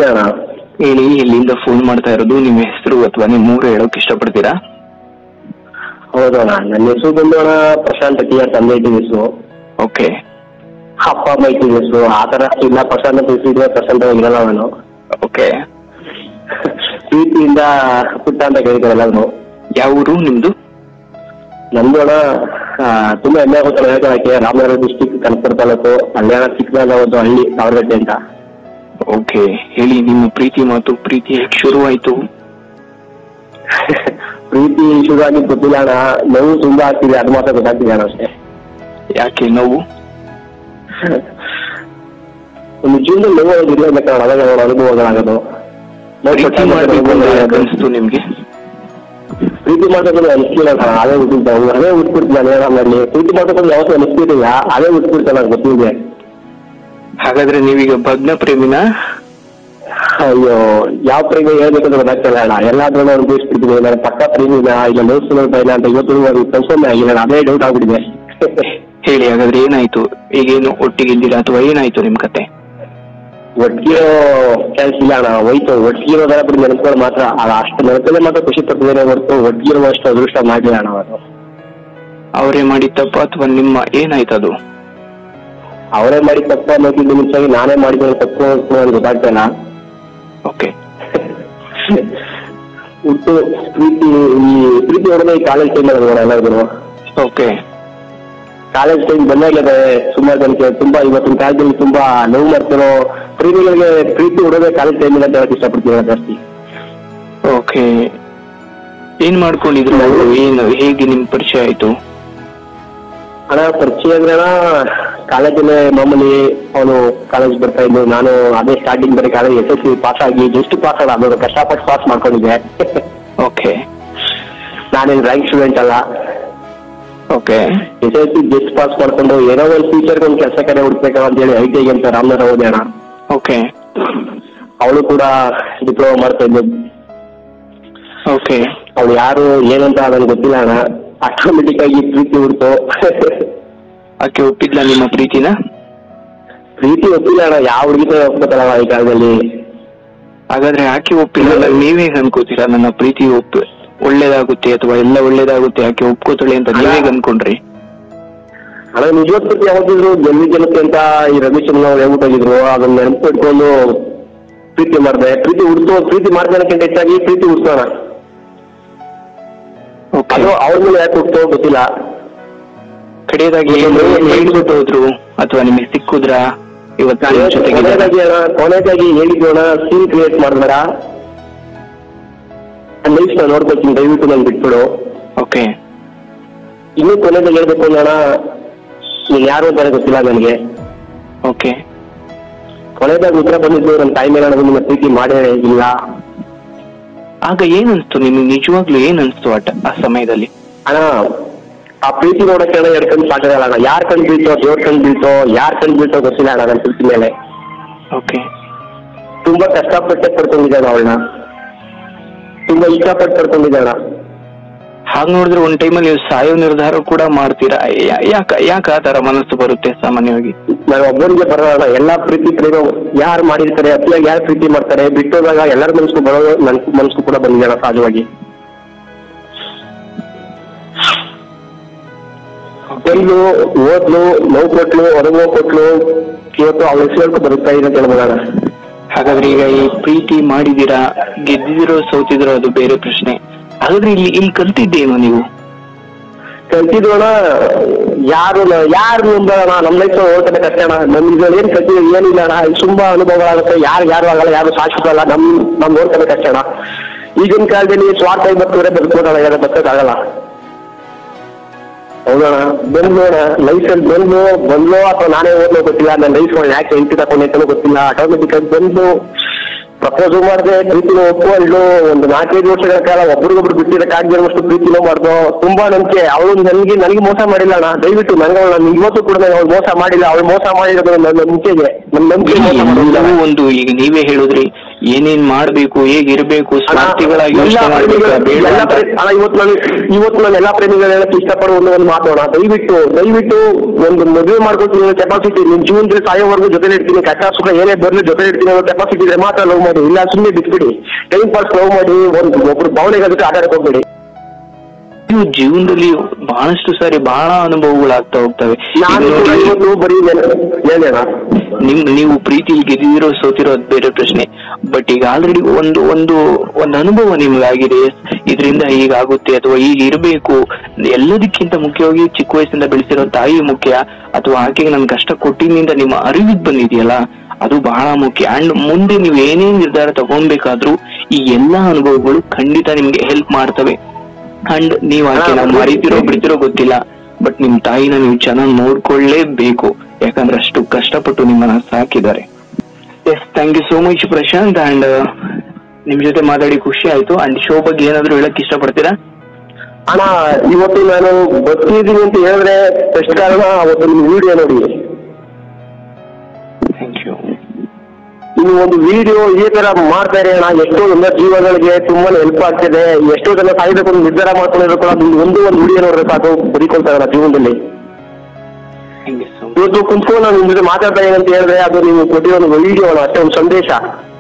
ಅಣ್ಣ ಹೇಳಿ ಎಲ್ಲಿಂದ ಫೋನ್ ಮಾಡ್ತಾ ಇರೋದು ನಿಮ್ಮ ಹೆಸರು ಅಥವಾ ನಿಮ್ಮ ಊರು ಹೇಳೋಕೆ ಇಷ್ಟಪಡ್ತೀರಾ ಹೌದು ಅಣ್ಣ ನನ್ನ ಹೆಸರು ಬಂದು ಅಣ್ಣ ಪ್ರಶಾಂತ್ ಟಿ ಆರ್ ತಂದೆ ಇಟ್ಟಿದ ಹೆಸರು ಓಕೆ ಅಪ್ಪ ಅಮ್ಮ ಇಟ್ಟಿದ ಹೆಸರು ಆ ಥರ ಇಲ್ಲ ಪ್ರಶಾಂತ್ ಅಂತ ಹೆಸರು ಪ್ರಶಾಂತ್ ಇರಲ್ಲ ನಾನು ಓಕೆ ಪ್ರೀತಿಯಿಂದ ಪುಟ್ಟ ಅಂತ ಕರೀತಾರೆ ಎಲ್ಲರೂ ಯಾವ ಊರು ನಿಮ್ದು ನಂದು ಅಣ್ಣ ಆ, ತುಂಬಾ ಹೆಮ್ಮೆ ಆಗುತ್ತೆ ಹೇಳ್ಕೊಳಕ್ಕೆ ರಾಮನಗರ ಡಿಸ್ಟಿಕ್ ಕನಕಪುರ ತಾಲೂಕು ಕಲ್ಯಾಣ ಚಿಕ್ಕದಾದ ಒಂದು ಹಳ್ಳಿ ಸಾವಿರಗಟ್ಟೆ ಅಂತ ಓಕೆ ಹೇಳಿ ನಿಮ್ಮ ಪ್ರೀತಿ ಮಾತು ಪ್ರೀತಿ ಹೇಗೆ ಶುರುವಾಯ್ತು ಪ್ರೀತಿ ಶುರು ಆಗಿದ್ದು ಗೊತ್ತಿಲ್ಲ ಅಣ್ಣ ನೋವು ತುಂಬಾ ಆಗ್ತಿದೆ ಅದು ಮಾತ್ರ ಗೊತ್ತಾಗ್ತಿದೆ ಅಣ್ಣ ಅಷ್ಟೇ ಯಾಕೆ ನೋವು ಒಂದು ಜೀವನದಲ್ಲಿ ನೋವು ಇರಲೇಬೇಕು ಅಣ್ಣ ಅವಾಗ ಅವರ ಅನುಭವಗಳಾಗೋದು ನೋವು ಪ್ರೀತಿ ಮಾಡ್ಬೇಕು ಅಂತ ಯಾಕೆ ಅನ್ಸ್ತು ನಿಮ್ಗೆ ಪ್ರೀತಿ ಮಾಡ್ಬೇಕು ಅನಿಸ್ಲಿಲ್ಲ ಅಣ್ಣ ಅದೇ ಹುಟ್ಟಿದ್ದ ಅದೇ ಹುಟ್ಬಿಡ್ತೀನಿ ನಾನು ಏನೋ ಮಾಡಲಿ ಪ್ರೀತಿ ಮಾಡ್ಬೇಕು ಯಾವತ್ತೂ ಅನಿಸ್ತಿರ್ಲಿಲ್ಲ ಅದೇ ಹುಟ್ಬಿಡ್ತಾನೆ ನಂಗೆ ಗೊತ್ತಿದೆ ಹಾಗಾದ್ರೆ ನೀವೀಗ ಭಗ್ನ ಪ್ರೇಮಿನ ಅಯ್ಯೋ ಯಾವ ಪ್ರೇಮಿ ಹೇಳ್ಬೇಕಂತ ಗೊತ್ತಾಗ್ತಿಲ್ಲ ಅಣ್ಣ ಎಲ್ಲಾದ್ರೂ ಅನುಭವಿಸ್ಬಿಡ್ತೀನಿ ನಾನು ಪಕ್ಕ ಪ್ರೇಮಿನ ಇಲ್ಲ ನೋಡ್ಸ್ಕೊಳ್ಳೋ ಇಲ್ಲ ಅಂತ ಇವತ್ತು ಕನ್ಫರ್ಮ್ ಆಗಿಲ್ಲ ಅಣ್ಣ. ಅದೇ ಡೌಟ್ ಆಗ್ಬಿಟ್ಟಿದೆ ಹೇಳಿ ಹಾಗಾದ್ರೆ ಏನಾಯ್ತು ಈಗೇನು ಒಟ್ಟಿಗೆ ಇದ್ದೀರಾ ಅಥವಾ ಏನಾಯ್ತು ನಿಮ್ ಕತೆ ಒಟ್ಟಿಗೆ ಕೆಲಸ ಇಲ್ಲ ಅಣ್ಣ ಹೋಯ್ತು ಒಟ್ಟಿಗೆ ಇರೋದರ ಬಿಟ್ಟು ನೆನಪುಗಳು ಮಾತ್ರ ಅಲ್ಲ ಅಷ್ಟು ನೆನಪಲ್ಲೇ ಮಾತ್ರ ಖುಷಿ ಪಡ್ತಿದ್ದೇನೆ ಹೊರತು ಒಟ್ಟಿಗೆ ಇರುವ ಅಷ್ಟು ಅದೃಷ್ಟ ಮಾಡಿಲ್ಲ ಅಣ್ಣ ಅವರು ಅವರೇ ಮಾಡಿ ತಪ್ಪ ಅಥವಾ ನಿಮ್ಮ ಏನಾಯ್ತು ಅದು ಅವರೇ ಮಾಡಿ ತಪ್ಪು ಅನ್ನೋಕ್ಕಿಂತ ಮುಂಚಾಗಿ ನಾನೇ ಮಾಡಿದ ತಪ್ಪು ಅಂತ ನನಗೆ ಗೊತ್ತಾಗ್ತಾ ಇಲ್ಲ ಓಕೆ ಹುಟ್ಟು ಪ್ರೀತಿ ಈ ಪ್ರೀತಿ ಹೊಡೆದ ಈ ಕಾಲೇಜ್ ಟೈಮ್ ನೋಡ ಎಲ್ಲರಿಗೂ ಓಕೆ ಕಾಲೇಜ್ ಟೈಮ್ ಬಂದಾಗಲೇ ಸುಮಾರು ಜನಕ್ಕೆ ತುಂಬಾ ಇವತ್ತಿನ ಕಾಲದಲ್ಲಿ ತುಂಬಾ ನೋವು ಮಾಡ್ತಿರೋ ಪ್ರೇಮಿಗಳಿಗೆ ಪ್ರೀತಿ ಹೊಡೋದೇ ಕಾಲೇಜ್ ಟೈಮ್ ಅಂತ ಹೇಳಕ್ ಇಷ್ಟಪಡ್ತೀನಿ ನಾನು ಜಾಸ್ತಿ ಓಕೆ ಏನ್ ಮಾಡ್ಕೊಂಡಿದ್ರು ಅವರು ಏನು ಹೇಗೆ ನಿಮ್ ಪರಿಚಯ ಆಯ್ತು ಹಣ ಪರಿಚಯ ಅಂದ್ರೆ ಅಣ್ಣ ಕಾಲೇಜಲ್ಲೇ ಮಾಮೂಲಿ ಅವನು ಕಾಲೇಜ್ ಬರ್ತಾ ಇದ್ದು ನಾನು ಅದೇ ಸ್ಟಾರ್ಟಿಂಗ್ ಬರೀ college S S C pass ಆಗಿ ಜಸ್ಟ್ ಪಾಸ್ ಅಲ್ಲ ಅದು ಕಷ್ಟಪಟ್ಟು ಪಾಸ್ ಮಾಡ್ಕೊಂಡಿದ್ದೆ ಓಕೆ ನಾನೇನು ರ್ಯಾಂಕ್ ಸ್ಟೂಡೆಂಟ್ ಅಲ್ಲ okay S S C just pass ಮಾಡ್ಕೊಂಡು ಏನೋ ಒಂದು ಫ್ಯೂಚರ್ ಒಂದು ಕೆಲಸ ಕಡೆ ಹುಡ್ಬೇಕಲ್ಲ ಅಂತ ಹೇಳಿ ಐ ಟಿ ಐ ಅಂತ ರಾಮನಗರ ಹೋದೆ ಅಣ್ಣ ಓಕೆ ಅವಳು ಕೂಡ ಡಿಪ್ಲೊಮಾ ಮಾಡ್ತಾ ಇದ್ದು ಓಕೆ ಅವಳು ಯಾರು ಏನಂತ ನನಗೆ ಗೊತ್ತಿಲ್ಲ ಅಣ್ಣ ಆಟೋಮೆಟಿಕ್ ಆಗಿ ಪ್ರೀತಿ ಹುಡ್ತು ಆಕೆ ಒಪ್ಪಿದ್ಲ ನಿಮ್ಮ ಪ್ರೀತಿನ ಪ್ರೀತಿ ಒಪ್ಪಿಲ್ಲ ಅಣ್ಣ ಯಾವ ಹುಡುಗಿತ ಒಪ್ಕೋತಾರಲ್ಲ ಈ ಕಾಲದಲ್ಲಿ ಹಾಗಾದ್ರೆ ಆಕೆ ಒಪ್ಪಿಲ್ಲ ಅಂದ್ರೆ ನೀವ್ ಹೇಗ್ ಅನ್ಕೋತೀರಾ ನನ್ನ ಪ್ರೀತಿ ಒಪ್ ಒಳ್ಳೇದಾಗುತ್ತೆ ಅಥವಾ ಎಲ್ಲ ಒಳ್ಳೇದಾಗುತ್ತೆ ಆಕೆ ಒಪ್ಕೋತಾಳೆ ಅಂತ ನೀವ್ ಹೇಗ್ ಅನ್ಕೊಂಡ್ರಿ ಅಣ್ಣ ನಿಜವತ್ತು ಯಾವಾಗಿದ್ರು ಗೆಲ್ಲಿ ಗೆಲ್ಲುತ್ತೆ ಅಂತ ಈ ರಮೇಶ್ ಅವ್ರು ಹೇಳ್ಬಿಟ್ಟೋಗಿದ್ರು ಅದನ್ನ ನೆನಪು ಇಟ್ಕೊಂಡು ಪ್ರೀತಿ ಮಾಡಿದೆ ಪ್ರೀತಿ ಹುಡ್ತು ಪ್ರೀತಿ ಮಾಡ್ದಕ್ಕಿಂತ ಹೆಚ್ಚಾಗಿ ಪ್ರೀತಿ ಹುಡ್ತೋಣ ಓಕೆ ಅದು ಅವ್ರ ಮೇಲೆ ಯಾಕೆ ಹುಡ್ತೋ ಗೊತ್ತಿಲ್ಲ ಕಡೆಯದಾಗಿ ಏನು ಹೇಳ್ಬಿಟ್ಟು ಹೋದ್ರು ಅಥವಾ ನಿಮಗೆ ಸಿಕ್ಕುದ್ರ ಇವತ್ತು ನಿಮ್ ಜೊತೆಗಿದ್ದಾರಾ? ಕೊನೆಯದಾಗಿ ಅಣ್ಣ ಕೊನೆಯದಾಗಿ ಹೇಳಿದ್ದು ಅಣ್ಣ ಸೀನ್ ಕ್ರಿಯೇಟ್ ಮಾಡ್ಬೇಡ ಲೈಫ್ ನ ನೋಡ್ಕೊತೀನಿ ದಯವಿಟ್ಟು ನನ್ ಬಿಟ್ಬಿಡು ಓಕೆ ಇನ್ನೂ ಕೊನೆಯದಾಗಿ ಹೇಳ್ಬೇಕು ಅಣ್ಣ ನೀನ್ ಯಾರು ಅಂತ ಗೊತ್ತಿಲ್ಲ ನನಗೆ ಓಕೆ ಕೊನೆಯದಾಗಿ ಉತ್ತರ ಬಂದಿದ್ದು ನನ್ನ ತಾಯಿ ಮೇಲೆ ನನಗೆ ನಿನ್ನ ಪ್ರೀತಿ ಮಾಡೇ ಇಲ್ಲ ಆಗ ಏನ್ ಅನ್ಸ್ತು ನಿಮ್ಗೆ ನಿಜವಾಗ್ಲೂ ಏನ್ ಅನ್ಸ್ತು ಆ ಟ- ಆ ಸಮಯದಲ್ಲಿ ಅಣ್ಣ ಆ ಪ್ರೀತಿ ನೋಡಕ್ಕೆ ಅಣ್ಣ ಎರಡು ಕಣ್ಣು ಸಾಕಾಗಲ್ಲ ಅಣ್ಣ ಯಾರ್ ಕಣ್ ಬೀಳ್ತೋ ದೇವ್ರ ಕಣ್ ಬೀಳ್ತೋ ಯಾರ್ ಕಣ್ ಬೀಳ್ತೋ ಗೊತ್ತಿಲ್ಲ ಅಣ್ಣ ನನ್ನ ಪ್ರೀತಿ ಮೇಲೆ ಓಕೆ ತುಂಬಾ ಕಷ್ಟಪಟ್ಟೆ ಪಡ್ಕೊಂಡಿದ್ದೆ ಅಣ್ಣ ಅವಳನ್ನ ತುಂಬಾ ಇಷ್ಟಪಟ್ಟು ಪಡ್ಕೊಂಡಿದ್ದೆ ಅಣ್ಣ ಹಾಗ್ ನೋಡಿದ್ರೆ ಒಂದ್ ಟೈಮಲ್ಲಿ ನೀವು ಸಾಯೋ ನಿರ್ಧಾರ ಕೂಡ ಮಾಡ್ತೀರಾ ಯಾ- ಯಾಕ ಯಾಕ ಆ ತರ ಮನಸ್ಸು ಬರುತ್ತೆ ಸಾಮಾನ್ಯವಾಗಿ ನಾನು ಒಬ್ಬರಿಗೆ ಬರೋಣ ಎಲ್ಲಾ ಪ್ರೀತಿ ಪ್ರೇಮ ಯಾರು ಮಾಡಿರ್ತಾರೆ ಅತಿಯಾಗಿ ಯಾರು ಪ್ರೀತಿ ಮಾಡ್ತಾರೆ ಬಿಟ್ಟೋದಾಗ ಎಲ್ಲರ ಮನಸ್ಸು ಬರೋದು ನನ್ ಮನಸ್ಸು ಕೂಡ ಬಂದಿದೆ ಅಣ್ಣ ಸಹಜವಾಗಿ ಬಂದ್ಲು ಓದ್ಲು ನೋವು ಕೊಟ್ಲು ಹೊರಗೋ ಕೊಟ್ಲು ಇವತ್ತು ಅವಳ ಹೆಸರು ಬರುತ್ತಾ ಇದೆ ಅಂತ ಹೇಳ್ಬೋದಣ್ಣ ಹಾಗಾದ್ರೆ ಈಗ ಈ ಪ್ರೀತಿ ಮಾಡಿದೀರಾ ಗೆದ್ದಿದಿರೋ ಸೋತಿದಿರೋ ಅದು ಬೇರೆ ಪ್ರಶ್ನೆ ಹಾಗಾದ್ರೆ ಇಲ್ಲಿ ಇಲ್ಲಿ ಕಲ್ತಿದ್ದೇನು ನೀವು ಕಲ್ತಿದ್ವಣ ಯಾರು ನ- ಯಾರು ನಂಬಣ ನಮ್ಮ ಲೈಫ್ ಹೋಗ್ತದೆ ಕಷ್ಟ ಅಣ್ಣ ನಮ್ ಇದ್ರಲ್ಲಿ ಏನ್ ಕಲ್ತಿದ್ವಿ ಏನಿಲ್ಲ ಅಣ್ಣ ಇದು ತುಂಬಾ ಅನುಭವಗಳಾಗುತ್ತೆ ಯಾರು ಯಾರು ಆಗಲ್ಲ ಯಾರು ಶಾಶ್ವತ ಅಲ್ಲ ನಮ್ ನಮ್ ನೋಡ್ತದೆ ಕಷ್ಟ ಅಣ್ಣ ಈಗಿನ ಕಾಲದಲ್ಲಿ ಸ್ವಾರ್ಥ ಬರ್ತವ್ರೆ ಬದುಕೋದಲ್ಲ ಯಾರು ಬದುಕೋಕ್ಕಾಗಲ್ಲ ಹೌದಣ್ಣ ಬಂದ್ಲೋಣ ಲೈಫಲ್ಲಿ ಬಂದು ಬಂದ್ಲೋ ಅಥವಾ ನಾನೇ ಓದ್ಲೋ ಗೊತ್ತಿಲ್ಲ ನನ್ನ ಲೈಫ್ ಯಾಕೆ ಎಂಟು ತಗೊಂಡೈತನೋ ಗೊತ್ತಿಲ್ಲ ಆಟೋಮೆಟಿಕ್ ಆಗಿ ಬಂದು ಪ್ರಪೋಸ್ ಮಾಡಿದೆ ಪ್ರೀತಿನೂ ಒಪ್ಕೊಂಡು ಒಂದು ನಾಲ್ಕೈದು ವರ್ಷಗಳ ಕಾಲ ಒಬ್ರಿಗೊಬ್ರು ಬಿಟ್ಟಿರಕ್ಕಾಗದಿರೋಷ್ಟು ಪ್ರೀತಿನೂ ಮಾಡ್ದು ತುಂಬಾ ನಂಬಿಕೆ ಅವಳು ನನಗೆ ನನಗೆ ಮೋಸ ಮಾಡಿಲ್ಲ ಅಣ್ಣ ದಯವಿಟ್ಟು ನನಗೆ ಅವಳು ಇವತ್ತು ಕೂಡ ನನಗೆ ಅವಳು ಮೋಸ ಮಾಡಿಲ್ಲ ಅವಳು ಮೋಸ ಮಾಡಿರೋದು ನನ್ನ ನಂಬಿಕೆಗೆ ನನ್ನ ನಂಬಿಕೆ ಮೋಸ ಮಾಡಿಲ್ಲ ಎಲ್ಲವೂ ಒಂದು ಈಗ ನೀವೇ ಹೇಳಿದ್ರಿ ಏನೇನ್ ಮಾಡ್ಬೇಕು ಹೇಗಿರ್ಬೇಕು ಅಣ್ಣ, ಸ್ವಾರ್ಥಿಗಳಾಗಿ ಎಲ್ಲ ಯೋಚನೆ ಮಾಡ್ಬೇಕಾ ಪ್ರೇಮಿಗಳು- ಬೇಡ ಎಲ್ಲ ಅಂತ ಪ್ರೇ- ಅಣ್ಣ, ಇವತ್ತು ನಾನು ಇವತ್ತು ನಾನು ಎಲ್ಲಾ ಪ್ರೇಮಿಗಳು ಹೇಳಕ್ ಇಷ್ಟಪಡೋ ಒಂದು ಒಂದು ಮಾತು ಅಣ್ಣ ದಯವಿಟ್ಟು ದಯವಿಟ್ಟು ಒಂದು ಮದುವೆ ಮಾಡ್ಕೊತೀನಿ ಕೆಪಾಸಿಟಿ ನಿಮ್ ಜೀವನದಲ್ಲಿ ಸಾಯೋವರೆಗೂ ಜೊತೆ ಇರ್ತೀನಿ ಕಷ್ಟ ಸುಖ ಏನೇ ಬರ್ಲಿ ಜೊತೆ ಇರ್ತೀನಿ ಅನ್ನೋ ಕೆಪಾಸಿಟಿ ಇದ್ರೆ ಮಾತ್ರ ಲವ್ ಮಾಡಿ ಇಲ್ಲ ಸುಮ್ಮನೆ ಬಿಟ್ಬಿಡಿ ಟೈಮ್ ಪಾಸ್ ಲವ್ ಮಾಡಿ ಒಂದು ಒಬ್ರು ಭಾವನೆಗೆ ಅದಕ್ಕೆ ಆಧಾರ ಹೋಗ್ಬೇಡಿ ನೀವು ಜೀವನದಲ್ಲಿ ಬಹಳಷ್ಟು ಸಾರಿ ಬಹಳ ಅನುಭವಗಳಾಗ್ತಾ ಹೋಗ್ತವೆ ಈಗ ನಾನು ಕೂಡ ನೋಡಿ, ಇವತ್ತು ಬರೀ ಏನೇನ ನಿಮ್ ನೀವು ಪ್ರೀತಿಲಿ ಗೆದ್ದಿರೋ ಸೋತಿರೋ ಅದ್ ಬೇರೆ ಪ್ರಶ್ನೆ ಬಟ್ ಈಗ ಆಲ್ರೆಡಿ ಒಂದು ಒಂದು ಒಂದು ಅನುಭವ ನಿಮ್ಗಾಗಿದೆ ಇದರಿಂದ ಹೀಗಾಗುತ್ತೆ ಅಥವಾ ಈಗ ಇರಬೇಕು ಎಲ್ಲದಕ್ಕಿಂತ ಮುಖ್ಯವಾಗಿ ಚಿಕ್ಕ ವಯಸ್ಸಿಂದ ಬೆಳೆಸಿರೋ ತಾಯಿ ಮುಖ್ಯ ಅಥವಾ ಆಕೆಗೆ ನನ್ ಕಷ್ಟ ಕೊಟ್ಟಿನಿಂದ ನಿಮ್ಮ ಅರಿವಿಗೆ ಬಂದಿದೆಯಲ್ಲ ಅದು ಬಹಳ ಮುಖ್ಯ ಅಂಡ್ ಮುಂದೆ ನೀವು ಏನೇ ನಿರ್ಧಾರ ತಗೊಳ್ಬೇಕಾದ್ರೂ ಈ ಎಲ್ಲಾ ಅನುಭವಗಳು ಖಂಡಿತ ನಿಮ್ಗೆ ಹೆಲ್ಪ್ ಮಾಡ್ತವೆ ಅಂಡ್ ನೀವು ಆಕೆನ ಮರಿತಿರೋ ಬಿಡ್ತಿರೋ ಗೊತ್ತಿಲ್ಲ ಬಟ್ ನಿಮ್ ತಾಯಿನ ನೀವು ಚೆನ್ನಾಗಿ ನೋಡ್ಕೊಳ್ಳೇಬೇಕು ಯಾಕಂದ್ರೆ ಅಷ್ಟು ಕಷ್ಟಪಟ್ಟು ನಿಮ್ಮನ್ನ ಸಾಕಿದ್ದಾರೆ yes thank you so much Prashanth and ನಿಮ್ ಜೊತೆ ಮಾತಾಡಿ ಖುಷಿ ಆಯ್ತು ಅಂಡ್ ಶೋ ಬಗ್ಗೆ ಏನಾದ್ರು ಹೇಳಕ್ ಇಷ್ಟಪಡ್ತೀರಾ ಅಣ್ಣ ಇವತ್ತು ನಾನು ಬರ್ತಿದ್ದೀನಿ ಅಂತ ಹೇಳಿದ್ರೆ ಫಸ್ಟ್ ಕಾರಣ ಅವತ್ತು ನಿಮ್ ವಿಡಿಯೋ ನೋಡಿ ಥ್ಯಾಂಕ್ ಯು ಇನ್ನು ಒಂದು ವಿಡಿಯೋ ಇದೇ ತರ ಮಾಡ್ತಾರೆ ಅಣ್ಣ ಎಷ್ಟೋ ಎಲ್ಲ ಜೀವಗಳಿಗೆ ತುಂಬಾನೇ ಹೆಲ್ಪ್ ಆಗ್ತಿದೆ ಎಷ್ಟೋ ಜನ ಸಾಯ್ಬೇಕು ಒಂದು ನಿರ್ಧಾರ ಮಾಡ್ಕೊಂಡಿರೋ ಕೂಡ ಒಂದು ಒಂದು ಒಂದು ವಿಡಿಯೋ ನೋಡಿದ್ರೆ ಸಾಕು ಬರೀಕೊಳ್ತಾರೆ ಜೀವನದಲ್ಲಿ ಥ್ಯಾಂಕ್ ಯು ಸೊ ಮಚ್ ಇವತ್ತು ಕುಂತ್ಕೊಂಡು ನಾನು ನಿಮ್ ಜೊತೆ ಮಾತಾಡ್ತಾ ಇದ್ದೀನಿ ಅಂತ ಹೇಳಿದ್ರೆ ಅದು ನೀವು ಕೊಟ್ಟಿರೋ ಒಂದು ವಿಡಿಯೋ ಅಣ್ಣ ಅಷ್ಟೇ ಒಂದು ಸಂದೇಶ